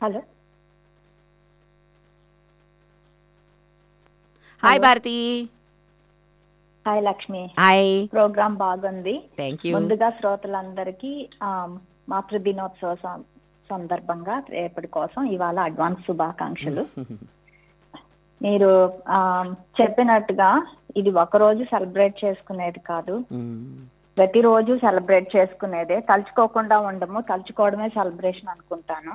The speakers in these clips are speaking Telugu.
Hello hi Bharathi hi Lakshmi hi program బాగుంది థ్యాంక్ యూ ముందుగా శ్రోతలందరికీ ఆ, మాతృ దినోత్సవ సం- సందర్భంగా రేపటి కోసం ఇవాళ అడ్వాన్స్ శుభాకాంక్షలు మీరు ఆ, చెప్పినట్టుగా ఇది ఒక రోజు సెలబ్రేట్ చేసుకునేది కాదు ప్రతిరోజు సెలబ్రేట్ చేసుకునేదే తలుచుకోకుండా ఉండము తలుచుకోవడమే సెలబ్రేషన్ అనుకుంటాను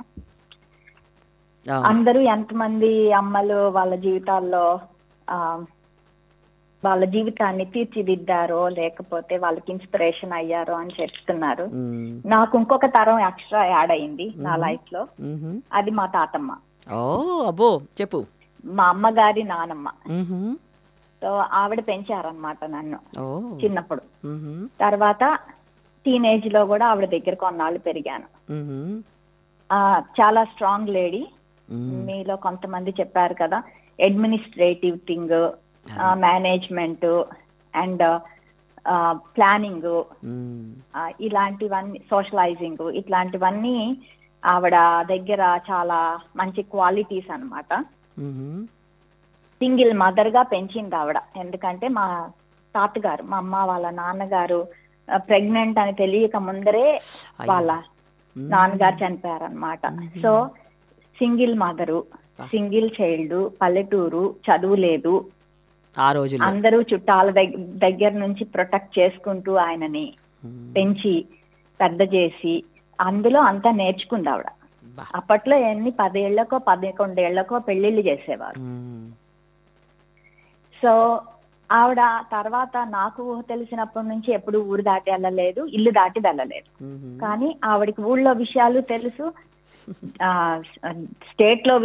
అందరూ ఎంతమంది అమ్మలు వాళ్ళ జీవితాల్లో ఆ వాళ్ళ జీవితాన్ని తీర్చిదిద్దారో లేకపోతే వాళ్ళకి ఇన్స్పిరేషన్ అయ్యారో అని చెప్తున్నారు నాకు ఇంకొక తరం ఎక్స్ట్రా యాడ్ అయింది నా లైఫ్ లో అది మా తాతమ్మ ఓ అబ్బో చెప్పు మా అమ్మగారి నానమ్మ మ్మ్హమ్. సో ఆవిడ పెంచారనమాట నన్ను ఓ చిన్నప్పుడు మ్మ్హమ్. తర్వాత టీనేజ్ లో కూడా ఆవిడ దగ్గర కొన్నాళ్ళు పెరిగాను మ్మ్హమ్. ఆ చాలా స్ట్రాంగ్ లేడీ మ్మ్. మీలో కొంతమంది చెప్పారు కదా administrative thing management and planning మ్మ్. ఇలాంటివన్నీ సోషలైజింగ్ ఇట్లాంటివన్నీ ఆవిడ దగ్గర చాలా మంచి క్వాలిటీస్ అన్నమాట మ్మ్హమ్. సింగిల్ మదర్ గా పెంచింది ఆవిడ ఎందుకంటే మా తాతగారు మా అమ్మ వాళ్ళ నాన్నగారు ప్రెగ్నెంట్ అని తెలియక ముందరే వాళ్ళ నాన్నగారు చనిపోయారనమాట so single mother single child పల్లెటూరు చదువు లేదు ఆ రోజుల్లో అందరూ చుట్టాల దగ్గ- దగ్గర నుంచి ప్రొటెక్ట్ చేసుకుంటూ ఆయనని మ్మ్. పెంచి పెద్ద చేసి అందులో అంతా నేర్చుకుంది ఆవిడ బా. అప్పట్లో ఎన్ని పదేళ్లకో పదకొండేళ్లకో పెళ్లిళ్ళు చేసేవారు మ్మ్. సో ఆవిడ తర్వాత నాకు ఊహ తెలిసినప్పటి నుంచి ఎప్పుడు ఊరు దాటి వెళ్ళలేదు ఇల్లు దాటి వెళ్ళలేదు మ్మ్హమ్. కానీ ఆవిడకి ఊళ్ళో విషయాలు తెలుసు స్టేట్ లో